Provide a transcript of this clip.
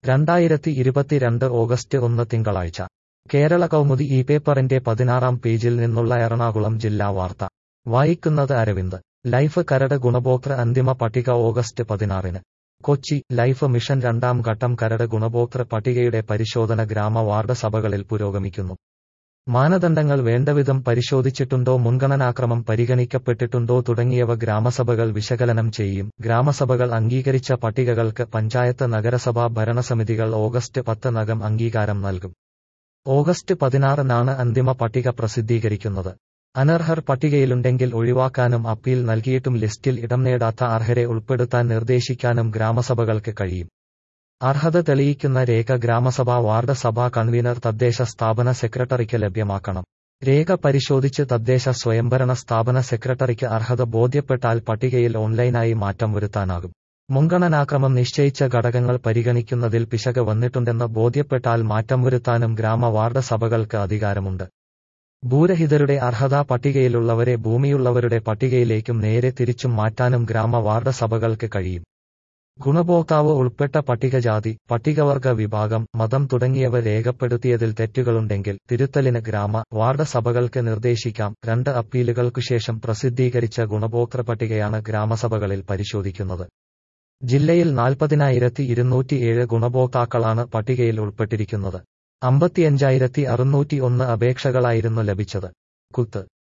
രണ്ടായിരത്തി ഇരുപത്തിരണ്ട് ഓഗസ്റ്റ് ഒന്ന് തിങ്കളാഴ്ച കേരള കൗമുദി ഈ പേപ്പറിന്റെ പതിനാറാം പേജിൽ നിന്നുള്ള എറണാകുളം ജില്ലാ വാർത്ത വായിക്കുന്നത് അരവിന്ദ് ലൈഫ് കരട് ഗുണഭോക്തൃ അന്തിമ പട്ടിക ഓഗസ്റ്റ് പതിനാറിന് കൊച്ചി ലൈഫ് മിഷൻ രണ്ടാം ഘട്ടം കരട് ഗുണഭോക്തൃ പട്ടികയുടെ പരിശോധന ഗ്രാമ വാർഡ് സഭകളിൽ പുരോഗമിക്കുന്നു മാനദണ്ഡങ്ങൾ വേണ്ടവിധം പരിശോധിച്ചിട്ടുണ്ടോ മുൻഗണനാക്രമം പരിഗണിക്കപ്പെട്ടിട്ടുണ്ടോ തുടങ്ങിയവ ഗ്രാമസഭകൾ വിശകലനം ചെയ്യും ഗ്രാമസഭകൾ അംഗീകരിച്ച പട്ടികകൾക്ക് പഞ്ചായത്ത് നഗരസഭാ ഭരണസമിതികൾ ഓഗസ്റ്റ് പത്തിനകം അംഗീകാരം നൽകും ഓഗസ്റ്റ് പതിനാറിനാണ് അന്തിമ പട്ടിക പ്രസിദ്ധീകരിക്കുന്നത് അനർഹർ പട്ടികയിലുണ്ടെങ്കിൽ ഒഴിവാക്കാനും അപ്പീൽ നൽകിയിട്ടും ലിസ്റ്റിൽ ഇടം നേടാത്ത അർഹരെ ഉൾപ്പെടുത്താൻ നിർദ്ദേശിക്കാനും ഗ്രാമസഭകൾക്ക് കഴിയും അർഹത തെളിയിക്കുന്ന രേഖ ഗ്രാമസഭാ വാർഡ് സഭാ കൺവീനർ തദ്ദേശ സ്ഥാപന സെക്രട്ടറിക്ക് ലഭ്യമാക്കണം രേഖ പരിശോധിച്ച് തദ്ദേശ സ്വയംഭരണ സ്ഥാപന സെക്രട്ടറിക്ക് അർഹത ബോധ്യപ്പെട്ടാൽ പട്ടികയിൽ ഓൺലൈനായി മാറ്റം വരുത്താനാകും മുൻഗണനാക്രമം നിശ്ചയിച്ച ഘടകങ്ങൾ പരിഗണിക്കുന്നതിൽ പിശക് വന്നിട്ടുണ്ടെന്ന് ബോധ്യപ്പെട്ടാൽ മാറ്റം വരുത്താനും ഗ്രാമ വാർഡ് സഭകൾക്ക് അധികാരമുണ്ട് ഭൂരഹിതരുടെ അർഹതാ പട്ടികയിലുള്ളവരെ ഭൂമിയുള്ളവരുടെ പട്ടികയിലേക്കും നേരെ തിരിച്ചും മാറ്റാനും ഗ്രാമ വാർഡ് സഭകൾക്ക് കഴിയും ഗുണഭോക്താവ് ഉൾപ്പെട്ട പട്ടികജാതി പട്ടികവർഗ വിഭാഗം മതം തുടങ്ങിയവ രേഖപ്പെടുത്തിയതിൽ തെറ്റുകളുണ്ടെങ്കിൽ തിരുത്തലിന് ഗ്രാമ വാർഡ് സഭകൾക്ക് നിർദ്ദേശിക്കാം രണ്ട് അപ്പീലുകൾക്കുശേഷം പ്രസിദ്ധീകരിച്ച ഗുണഭോക്തൃ പട്ടികയാണ് ഗ്രാമസഭകളിൽ പരിശോധിക്കുന്നത് ജില്ലയിൽ നാൽപ്പതിനായിരത്തി ഇരുന്നൂറ്റിയേഴ് ഗുണഭോക്താക്കളാണ് പട്ടികയിൽ ഉൾപ്പെട്ടിരിക്കുന്നത് അമ്പത്തിയഞ്ചായിരത്തി അറുന്നൂറ്റി ഒന്ന് അപേക്ഷകളായിരുന്നു ലഭിച്ചത് കുത്ത്